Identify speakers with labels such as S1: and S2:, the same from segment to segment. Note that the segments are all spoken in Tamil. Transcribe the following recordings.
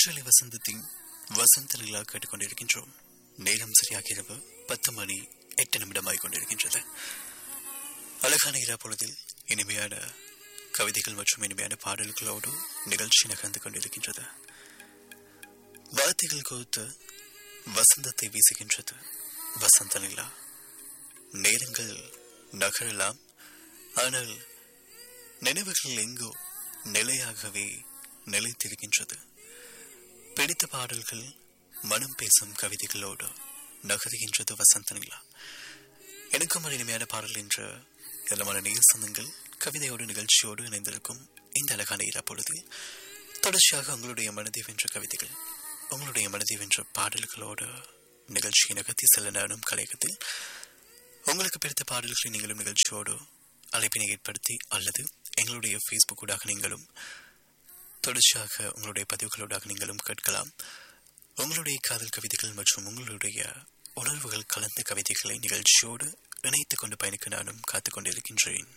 S1: காற்றலை வசந்தத்தின் வசந்த நிலா கேட்டுக்கொண்டிருக்கின்றோம் நேரம் சரியாக இரவு பத்து மணி எட்டு நிமிடமாய் கொண்டிருக்கின்றது அழகான இரா பொழுதில் இனிமையான கவிதைகள் மற்றும் இனிமையான பாடல்களோடு நிகழ்ச்சி நகர்ந்து கொண்டிருக்கின்றது வார்த்தைகள் கோர்த்து வசந்தத்தை வீசுகின்றது வசந்த நிலா நேரங்கள் நகரலாம் ஆனால் நினைவுகள் எங்கோ நிலையாகவே நிலைத்திருக்கின்றது பிடித்த பாடல்கள் மனம் பேசும் கவிதைகளோடு நகருகின்றது வசந்த நிலா எனக்கும் ஒரு இனிமையான பாடல் என்ற எல்லாமான நேர் சொந்தங்கள் கவிதையோடு நிகழ்ச்சியோடு இணைந்திருக்கும் இந்த அழகான இரா பொழுதில் தொடர்ச்சியாக உங்களுடைய மனதை வென்ற கவிதைகள் உங்களுடைய மனதை வென்ற பாடல்களோடு நிகழ்ச்சியை நகர்த்தி செல்ல நானும் கலையகத்தில் உங்களுக்கு பிடித்த பாடல்களை நீங்களும் நிகழ்ச்சியோடு அழைப்பினை ஏற்படுத்தி அல்லது எங்களுடைய ஃபேஸ்புக் ஊடாக நீங்களும் தொடர்ச்சியாக உங்களுடைய பதிவுகளோடாக நீங்களும் கேட்கலாம் உங்களுடைய காதல் கவிதைகள் மற்றும் உங்களுடைய உணர்வுகள் கலந்த கவிதைகளை நிகழ்ச்சியோடு இணைத்துக் கொண்டு பயணிக்க நானும் காத்துக் கொண்டிருக்கின்றேன்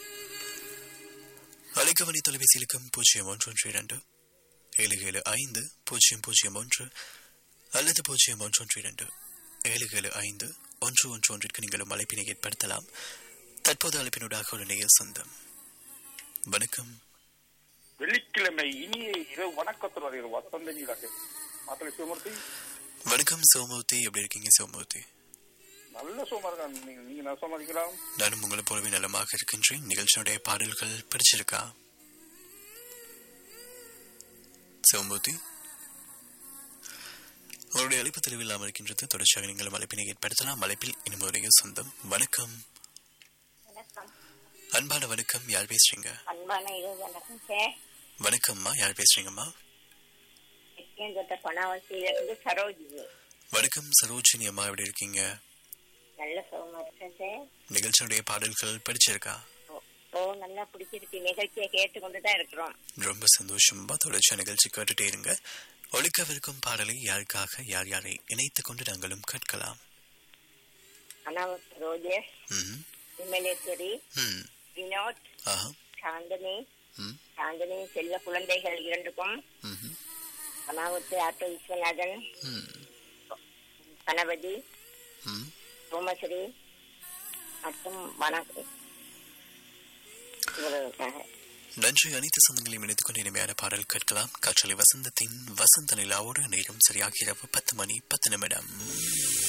S1: அலைக்கவனி தொலைபேசியிலுக்கும் பூஜ்ஜியம் ஒன்று ஒன்று இரண்டு ஏழு ஏழு ஐந்து பூஜ்ஜியம் பூஜ்ஜியம் ஒன்று அல்லது பூஜ்ஜியம் ஒன்று ஒன்று இரண்டு ஏழு ஏழு ஐந்து ஒன்று ஒன்று ஒன்றிற்கு நீங்களும் அழைப்பினை ஏற்படுத்தலாம் தற்போது அழைப்பினூடாக ஒரு நேயர் சொந்தம் வணக்கம்
S2: வெள்ளிக்கிழமை இனிய இரவு வணக்கத்தில் வருகிற வசந்த நீராக மாத்திரை சிவமூர்த்தி
S1: வணக்கம் சோமூர்த்தி எப்படி இருக்கீங்க சோமூர்த்தி
S2: நல்ல சோமா இருக்கான் நீங்க நீங்க நான் சோமாதிக்கலாம்
S1: நானும் உங்களை போலவே நலமாக இருக்கின்றேன் நிகழ்ச்சியுடைய பாடல்கள் பிடிச்சிருக்கா சிவமூர்த்தி உங்களுடைய அழைப்பு தெளிவில்லாமல் இருக்கின்றது தொடர்ச்சியாக நீங்கள் அழைப்பினை ஏற்படுத்தலாம் அழைப்பில் இனிமுறைய சொந்தம் வணக்கம்
S3: வணக்கம்
S1: அன்பான வணக்கம் யார் பேசுறீங்க
S3: அன்பான இரவு வணக்கம் சார்
S1: வணக்கம்மா யார் பேசுறீங்கம்மா
S3: எக்கேந்தோட்ட பணாவசியிலிருந்து சரோஜினி
S1: வணக்கம் சரோஜினி அம்மா எப்படி இருக்கீங்க
S3: நல்ல சுகமா இருக்கேன் சார்
S1: நிகழ்ச்சியுடைய பாடல்கள் பிடிச்சிருக்கா
S3: ஓ, ஓ நல்லா பிடிச்சிருக்கு நிகழ்ச்சியை கேட்டுக்கொண்டு தான் இருக்கிறோம்
S1: ரொம்ப சந்தோஷமா தொடர்ச்சியா நிகழ்ச்சி கேட்டுட்டே இருங்க ஒழிக்கவிருக்கும் பாடலை யாருக்காக யார் யாரை இணைத்துக் கொண்டு நாங்களும் கேட்கலாம்
S3: அனாவத் ரோஜஸ்
S1: ம்
S3: விமலேஸ்வரி
S1: ம்
S3: வினோத்
S1: ஆஹா
S3: சாந்தினி
S1: ம்
S3: சாந்தினி செல்வ குழந்தைகள் இரண்டுக்கும்
S1: ம்
S3: அனாவத்து ஆட்டோ விஸ்வநாதன்
S1: ம்
S3: கணபதி
S1: ம்
S3: சோமஸ்ரீ மற்றும் வணக்கம் இவர்களுக்காக
S1: நன்றி அனைத்து சொந்தங்களையும் இணைத்துக் கொண்டு இனிமையான பாடல் கேட்கலாம் காற்றலை வசந்தத்தின் வசந்த நிலாவோடு நேரம் சரியாக இரவு பத்து மணி பத்து நிமிடம்